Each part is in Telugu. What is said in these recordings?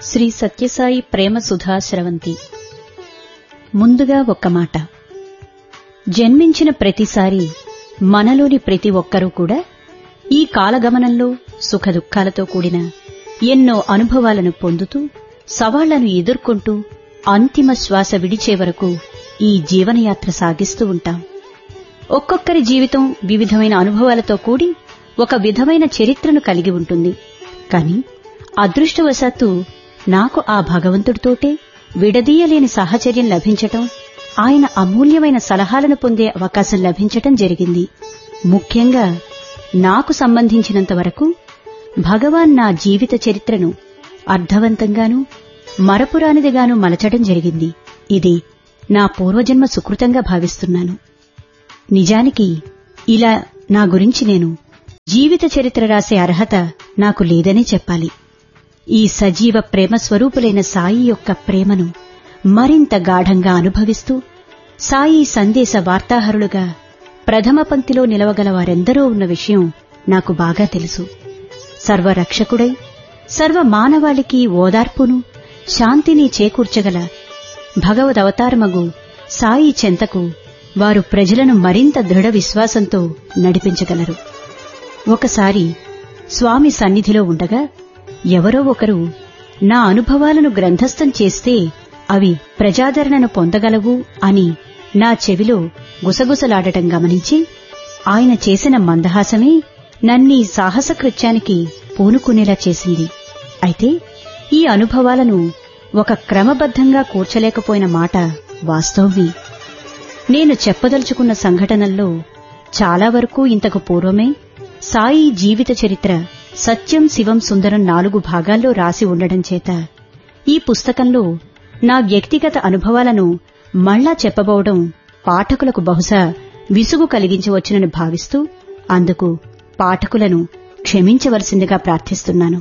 శ్రీ సత్యసాయి ప్రేమ సుధా స్రవంతి ముందుగా ఒక్క మాట జన్మించిన ప్రతిసారి మనలోని ప్రతి ఒక్కరూ కూడా ఈ కాలగమనంలో సుఖదుఖాలతో కూడిన ఎన్నో అనుభవాలను పొందుతూ సవాళ్లను ఎదుర్కొంటూ అంతిమ శ్వాస విడిచే వరకు ఈ జీవనయాత్ర సాగిస్తూ ఉంటాం ఒక్కొక్కరి జీవితం వివిధమైన అనుభవాలతో కూడి ఒక విధమైన చరిత్రను కలిగి ఉంటుంది కాని అదృష్టవశాత్తు నాకు ఆ భగవంతుడితోటే విడదీయలేని సాహచర్యం లభించటం ఆయన అమూల్యమైన సలహాలను పొందే అవకాశం లభించటం జరిగింది ముఖ్యంగా నాకు సంబంధించినంత వరకు భగవాన్ నా జీవిత చరిత్రను అర్థవంతంగానూ మరపురానిదిగాను మలచడం జరిగింది ఇది నా పూర్వజన్మ సుకృతంగా భావిస్తున్నాను నిజానికి ఇలా నా గురించి నేను జీవిత చరిత్ర రాసే అర్హత నాకు లేదనే చెప్పాలి ఈ సజీవ ప్రేమ స్వరూపులైన సాయి యొక్క ప్రేమను మరింత గాఢంగా అనుభవిస్తూ సాయి సందేశ వార్తాహరులుగా ప్రథమ పంక్తిలో నిలవగల వారెందరో ఉన్న విషయం నాకు బాగా తెలుసు సర్వరక్షకుడై సర్వ మానవాళికి ఓదార్పును శాంతిని చేకూర్చగల భగవదవతారమగు సాయి చెంతకు వారు ప్రజలను మరింత దృఢ విశ్వాసంతో నడిపించగలరు ఒకసారి స్వామి సన్నిధిలో ఉండగా ఎవరో ఒకరు నా అనుభవాలను గ్రంథస్థం చేస్తే అవి ప్రజాదరణను పొందగలవు అని నా చెవిలో గుసగుసలాడటం గమనించి ఆయన చేసిన మందహాసమే నన్నీ సాహసకృత్యానికి పూనుకునేలా చేసింది అయితే ఈ అనుభవాలను ఒక క్రమబద్ధంగా కూర్చలేకపోయిన మాట వాస్తవమే నేను చెప్పదలుచుకున్న సంఘటనల్లో చాలా వరకు ఇంతకు పూర్వమే సాయి జీవిత చరిత్ర సత్యం శివం సుందరం నాలుగు భాగాల్లో రాసి ఉండడం చేత ఈ పుస్తకంలో నా వ్యక్తిగత అనుభవాలను మళ్లా చెప్పబోవడం పాఠకులకు బహుశా విసుగు కలిగించవచ్చునని భావిస్తూ అందుకు పాఠకులను క్షమించవలసిందిగా ప్రార్థిస్తున్నాను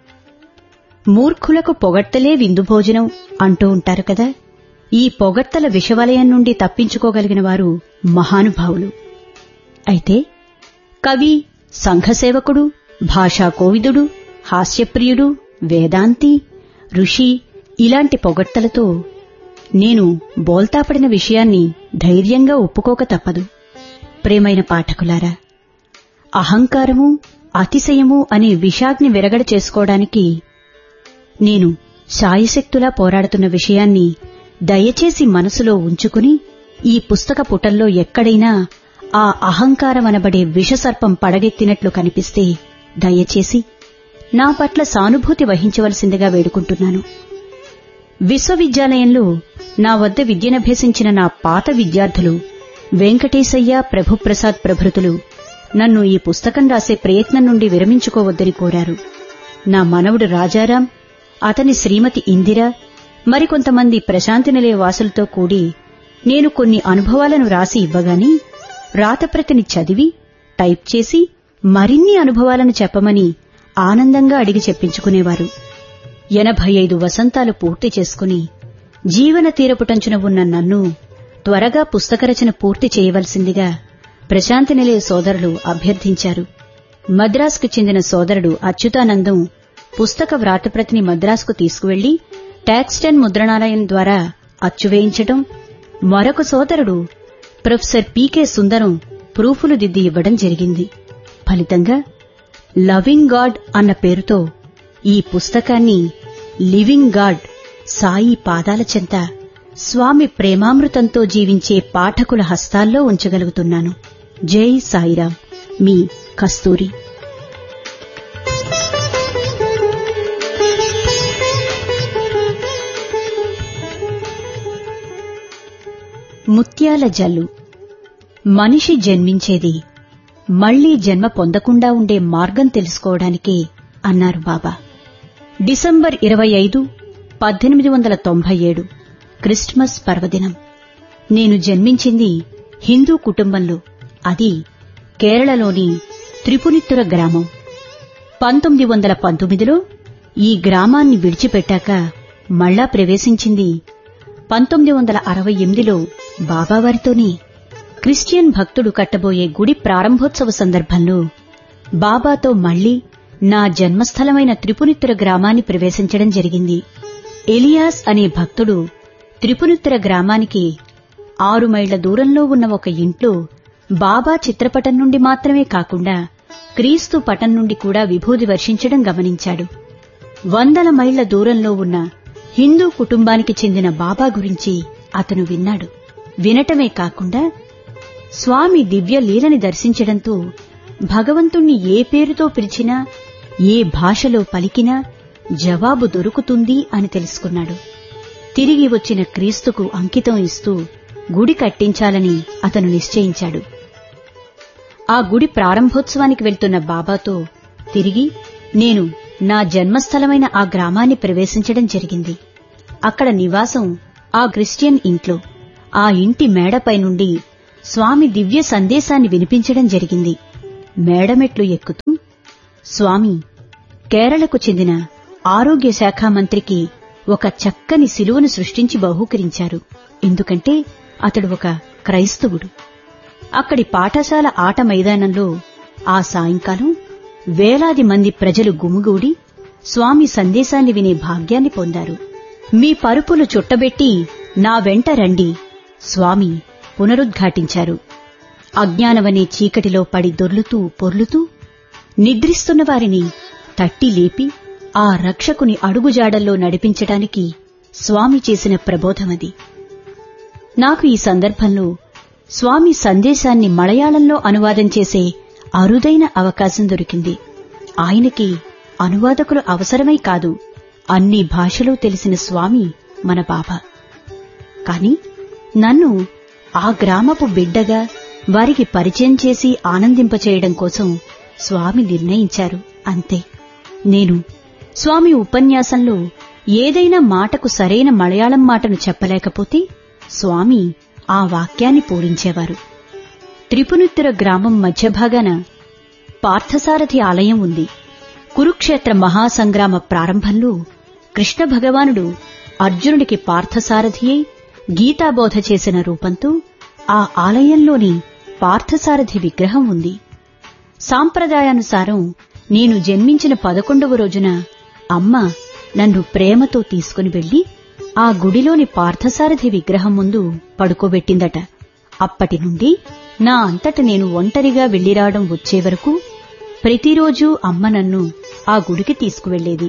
మూర్ఖులకు పొగడ్తలే విందు భోజనం అంటూ ఉంటారు కదా ఈ పొగడ్తల విషవలయం నుండి తప్పించుకోగలిగిన వారు మహానుభావులు అయితే కవి సంఘసేవకుడు భాషా కోవిదుడు హాస్యప్రియుడు వేదాంతి ఋషి ఇలాంటి పొగడ్తలతో నేను బోల్తాపడిన విషయాన్ని ధైర్యంగా ఒప్పుకోక తప్పదు ప్రేమైన పాఠకులారా అహంకారము అతిశయము అనే విషాగ్ని విరగడ చేసుకోవడానికి నేను శాయశక్తులా పోరాడుతున్న విషయాన్ని దయచేసి మనసులో ఉంచుకుని ఈ పుస్తక పుటల్లో ఎక్కడైనా ఆ అహంకారమనబడే విషసర్పం పడగెత్తినట్లు కనిపిస్తే దయచేసి నా పట్ల సానుభూతి వహించవలసిందిగా వేడుకుంటున్నాను విశ్వవిద్యాలయంలో నా వద్ద విద్యనభ్యసించిన నా పాత విద్యార్థులు వెంకటేశయ్య ప్రభుప్రసాద్ ప్రభృతులు నన్ను ఈ పుస్తకం రాసే ప్రయత్నం నుండి విరమించుకోవద్దని కోరారు నా మనవుడు రాజారాం అతని శ్రీమతి ఇందిర మరికొంతమంది ప్రశాంతి నిలయ వాసులతో కూడి నేను కొన్ని అనుభవాలను రాసి ఇవ్వగాని రాతప్రతిని చదివి టైప్ చేసి మరిన్ని అనుభవాలను చెప్పమని ఆనందంగా అడిగి చెప్పించుకునేవారు ఎనభై ఐదు వసంతాలు పూర్తి చేసుకుని జీవన తీరపుటంచున ఉన్న నన్ను త్వరగా పుస్తకరచన పూర్తి చేయవలసిందిగా ప్రశాంతి నిలయ సోదరులు అభ్యర్థించారు మద్రాసుకు చెందిన సోదరుడు అచ్యుతానందం పుస్తక వ్రాతప్రతిని మద్రాసుకు తీసుకువెళ్లి టాక్స్టన్ ముద్రణాలయం ద్వారా అచ్చువేయించటం మరొక సోదరుడు ప్రొఫెసర్ పీకే సుందరం ప్రూఫులు దిద్ది ఇవ్వడం జరిగింది ఫలితంగా లవింగ్ గాడ్ అన్న పేరుతో ఈ పుస్తకాన్ని లివింగ్ గాడ్ సాయి పాదాల చెంత స్వామి ప్రేమామృతంతో జీవించే పాఠకుల హస్తాల్లో ఉంచగలుగుతున్నాను జై సాయిరాం మీ కస్తూరి ముత్యాల జల్లు మనిషి జన్మించేది మళ్లీ జన్మ పొందకుండా ఉండే మార్గం తెలుసుకోవడానికే అన్నారు బాబా డిసెంబర్ ఇరవై ఐదు పద్దెనిమిది వందల తొంభై ఏడు క్రిస్మస్ పర్వదినం నేను జన్మించింది హిందూ కుటుంబంలో అది కేరళలోని త్రిపునిత్తుర గ్రామం పంతొమ్మిది వందల పంతొమ్మిదిలో ఈ గ్రామాన్ని విడిచిపెట్టాక మళ్లా ప్రవేశించింది పంతొమ్మిది వందల అరవై ఎనిమిదిలో బాబావారితోనే క్రిస్టియన్ భక్తుడు కట్టబోయే గుడి ప్రారంభోత్సవ సందర్భంలో బాబాతో మళ్లీ నా జన్మస్థలమైన త్రిపునిత్తుర గ్రామాన్ని ప్రవేశించడం జరిగింది ఎలియాస్ అనే భక్తుడు త్రిపునిత్తుర గ్రామానికి ఆరు మైళ్ల దూరంలో ఉన్న ఒక ఇంట్లో బాబా చిత్రపటం నుండి మాత్రమే కాకుండా క్రీస్తు పటం నుండి కూడా విభూది వర్షించడం గమనించాడు వందల మైళ్ల దూరంలో ఉన్న హిందూ కుటుంబానికి చెందిన బాబా గురించి అతను విన్నాడు వినటమే కాకుండా స్వామి దివ్య లీలని దర్శించడంతో భగవంతుణ్ణి ఏ పేరుతో పిలిచినా ఏ భాషలో పలికినా జవాబు దొరుకుతుంది అని తెలుసుకున్నాడు తిరిగి వచ్చిన క్రీస్తుకు అంకితం ఇస్తూ గుడి కట్టించాలని అతను నిశ్చయించాడు ఆ గుడి ప్రారంభోత్సవానికి వెళ్తున్న బాబాతో తిరిగి నేను నా జన్మస్థలమైన ఆ గ్రామాన్ని ప్రవేశించడం జరిగింది అక్కడ నివాసం ఆ క్రిస్టియన్ ఇంట్లో ఆ ఇంటి మేడపై నుండి స్వామి దివ్య సందేశాన్ని వినిపించడం జరిగింది మేడమెట్లు ఎక్కుతూ స్వామి కేరళకు చెందిన ఆరోగ్య శాఖ మంత్రికి ఒక చక్కని శిలువను సృష్టించి బహూకరించారు ఎందుకంటే అతడు ఒక క్రైస్తవుడు అక్కడి పాఠశాల ఆట మైదానంలో ఆ సాయంకాలం వేలాది మంది ప్రజలు గుమిగూడి స్వామి సందేశాన్ని వినే భాగ్యాన్ని పొందారు మీ పరుపులు చుట్టబెట్టి నా వెంట రండి స్వామి పునరుద్ఘాటించారు అజ్ఞానమనే చీకటిలో పడి దొర్లుతూ పొర్లుతూ నిద్రిస్తున్న వారిని తట్టి లేపి ఆ రక్షకుని అడుగుజాడల్లో నడిపించటానికి స్వామి చేసిన ప్రబోధమది నాకు ఈ సందర్భంలో స్వామి సందేశాన్ని మలయాళంలో అనువాదం చేసే అరుదైన అవకాశం దొరికింది ఆయనకి అనువాదకులు అవసరమై కాదు అన్ని భాషలు తెలిసిన స్వామి మన బాబా కాని నన్ను ఆ గ్రామపు బిడ్డగా వారికి పరిచయం చేసి ఆనందింపచేయడం కోసం స్వామి నిర్ణయించారు అంతే నేను స్వామి ఉపన్యాసంలో ఏదైనా మాటకు సరైన మలయాళం మాటను చెప్పలేకపోతే స్వామి ఆ వాక్యాన్ని పూరించేవారు త్రిపునిత్తుర గ్రామం మధ్యభాగాన పార్థసారథి ఆలయం ఉంది కురుక్షేత్ర మహాసంగ్రామ ప్రారంభంలో కృష్ణ భగవానుడు అర్జునుడికి పార్థసారథియై గీతాబోధ చేసిన రూపంతో ఆ ఆలయంలోని పార్థసారథి విగ్రహం ఉంది సాంప్రదాయానుసారం నేను జన్మించిన పదకొండవ రోజున అమ్మ నన్ను ప్రేమతో తీసుకుని వెళ్లి ఆ గుడిలోని పార్థసారథి విగ్రహం ముందు పడుకోబెట్టిందట అప్పటి నుండి నా అంతట నేను ఒంటరిగా వెళ్లిరావడం వచ్చే వరకు ప్రతిరోజూ అమ్మ నన్ను ఆ గుడికి తీసుకువెళ్లేది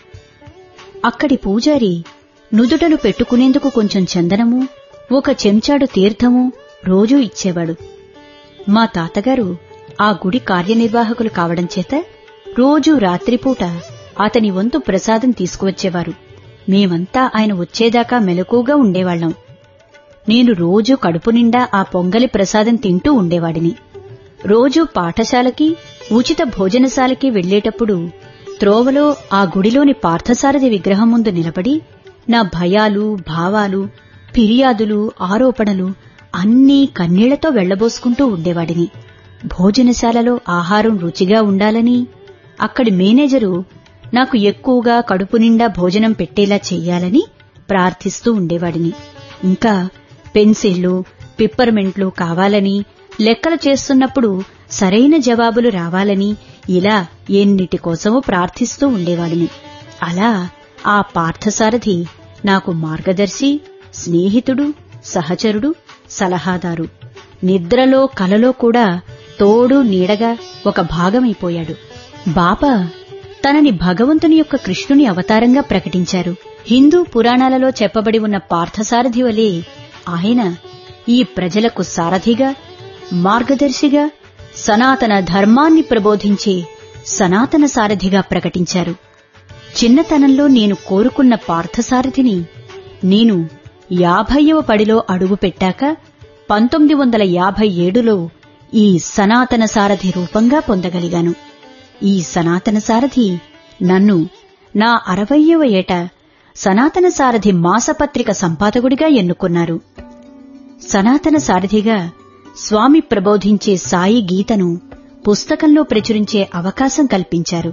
అక్కడి పూజారి నుదుటను పెట్టుకునేందుకు కొంచెం చందనము ఒక చెంచాడు తీర్థము రోజూ ఇచ్చేవాడు మా తాతగారు ఆ గుడి కార్యనిర్వాహకులు కావడం చేత రోజూ రాత్రిపూట అతని వంతు ప్రసాదం తీసుకువచ్చేవారు మేమంతా ఆయన వచ్చేదాకా మెలకుగా ఉండేవాళ్లం నేను రోజూ కడుపు నిండా ఆ పొంగలి ప్రసాదం తింటూ ఉండేవాడిని రోజూ పాఠశాలకి ఉచిత భోజనశాలకి వెళ్లేటప్పుడు త్రోవలో ఆ గుడిలోని పార్థసారథి విగ్రహం ముందు నిలబడి నా భయాలు భావాలు ఫిర్యాదులు ఆరోపణలు అన్నీ కన్నీళ్లతో వెళ్లబోసుకుంటూ ఉండేవాడిని భోజనశాలలో ఆహారం రుచిగా ఉండాలని అక్కడి మేనేజరు నాకు ఎక్కువగా కడుపు నిండా భోజనం పెట్టేలా చెయ్యాలని ప్రార్థిస్తూ ఉండేవాడిని ఇంకా పెన్సిళ్లు పిప్పర్మెంట్లు కావాలని లెక్కలు చేస్తున్నప్పుడు సరైన జవాబులు రావాలని ఇలా ఎన్నిటి కోసమో ప్రార్థిస్తూ ఉండేవాడిని అలా ఆ పార్థసారథి నాకు మార్గదర్శి స్నేహితుడు సహచరుడు సలహాదారు నిద్రలో కలలో కూడా తోడు నీడగా ఒక భాగమైపోయాడు బాబా తనని భగవంతుని యొక్క కృష్ణుని అవతారంగా ప్రకటించారు హిందూ పురాణాలలో చెప్పబడి ఉన్న పార్థసారథి వలె ఆయన ఈ ప్రజలకు సారథిగా మార్గదర్శిగా సనాతన ధర్మాన్ని ప్రబోధించే సనాతన సారథిగా ప్రకటించారు చిన్నతనంలో నేను కోరుకున్న పార్థసారథిని నేను యాభైవ పడిలో అడుగుపెట్టాక పంతొమ్మిది వందల యాభై ఏడులో ఈ సనాతన సారథి రూపంగా పొందగలిగాను ఈ సనాతన సారథి నన్ను నా అరవయ్యవ ఏట సనాతన సారథి మాసపత్రిక సంపాదకుడిగా ఎన్నుకున్నారు సనాతన సారథిగా స్వామి ప్రబోధించే సాయి గీతను పుస్తకంలో ప్రచురించే అవకాశం కల్పించారు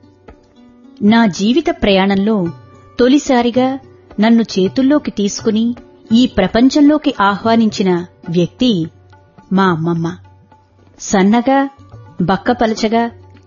నా జీవిత ప్రయాణంలో తొలిసారిగా నన్ను చేతుల్లోకి తీసుకుని ఈ ప్రపంచంలోకి ఆహ్వానించిన వ్యక్తి మా అమ్మమ్మ సన్నగా బక్కపలచగా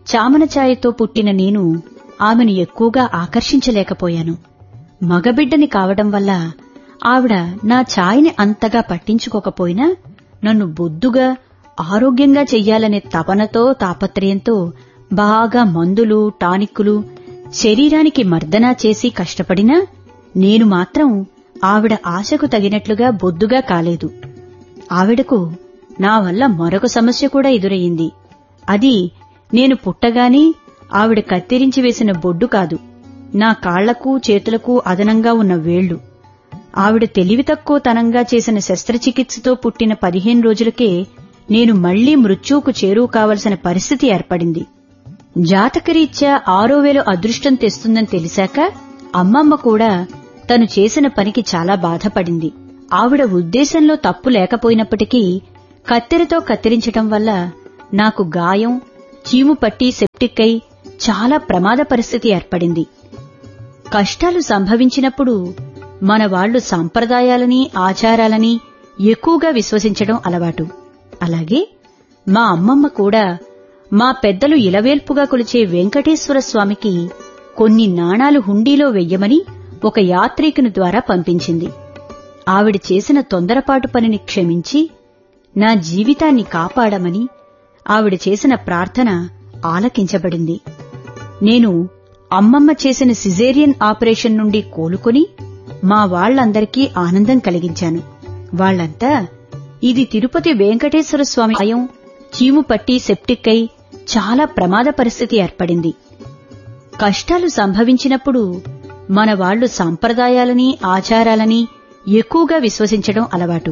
చామనఛాయతో పుట్టిన నేను ఆమెను ఎక్కువగా ఆకర్షించలేకపోయాను మగబిడ్డని కావడం వల్ల ఆవిడ నా ఛాయని అంతగా పట్టించుకోకపోయినా నన్ను బొద్దుగా ఆరోగ్యంగా చెయ్యాలనే తపనతో తాపత్రయంతో బాగా మందులు టానిక్కులు శరీరానికి మర్దనా చేసి కష్టపడినా నేను మాత్రం ఆవిడ ఆశకు తగినట్లుగా బొద్దుగా కాలేదు ఆవిడకు నా వల్ల మరొక సమస్య కూడా ఎదురయ్యింది అది నేను పుట్టగానే ఆవిడ కత్తిరించి వేసిన బొడ్డు కాదు నా కాళ్లకు చేతులకు అదనంగా ఉన్న వేళ్లు ఆవిడ తెలివి తక్కువ తనంగా చేసిన శస్త్రచికిత్సతో పుట్టిన పదిహేను రోజులకే నేను మళ్లీ మృత్యువుకు చేరువు కావలసిన పరిస్థితి ఏర్పడింది జాతకరీత్యా ఆరో వేలు అదృష్టం తెస్తుందని తెలిసాక అమ్మమ్మ కూడా తను చేసిన పనికి చాలా బాధపడింది ఆవిడ ఉద్దేశంలో తప్పు లేకపోయినప్పటికీ కత్తెరతో కత్తిరించటం వల్ల నాకు గాయం చీము పట్టి సెప్టిక్ అయి చాలా ప్రమాద పరిస్థితి ఏర్పడింది కష్టాలు సంభవించినప్పుడు మన వాళ్లు సంప్రదాయాలని ఆచారాలని ఎక్కువగా విశ్వసించడం అలవాటు అలాగే మా అమ్మమ్మ కూడా మా పెద్దలు ఇలవేల్పుగా కొలిచే వెంకటేశ్వర స్వామికి కొన్ని నాణాలు హుండీలో వెయ్యమని ఒక యాత్రికుని ద్వారా పంపించింది ఆవిడ చేసిన తొందరపాటు పనిని క్షమించి నా జీవితాన్ని కాపాడమని ఆవిడ చేసిన ప్రార్థన ఆలకించబడింది నేను అమ్మమ్మ చేసిన సిజేరియన్ ఆపరేషన్ నుండి కోలుకొని మా వాళ్లందరికీ ఆనందం కలిగించాను వాళ్లంతా ఇది తిరుపతి వెంకటేశ్వర స్వామి ఆయం చీము పట్టి సెప్టిక్ అయి చాలా ప్రమాద పరిస్థితి ఏర్పడింది కష్టాలు సంభవించినప్పుడు మన వాళ్లు సంప్రదాయాలని ఆచారాలని ఎక్కువగా విశ్వసించడం అలవాటు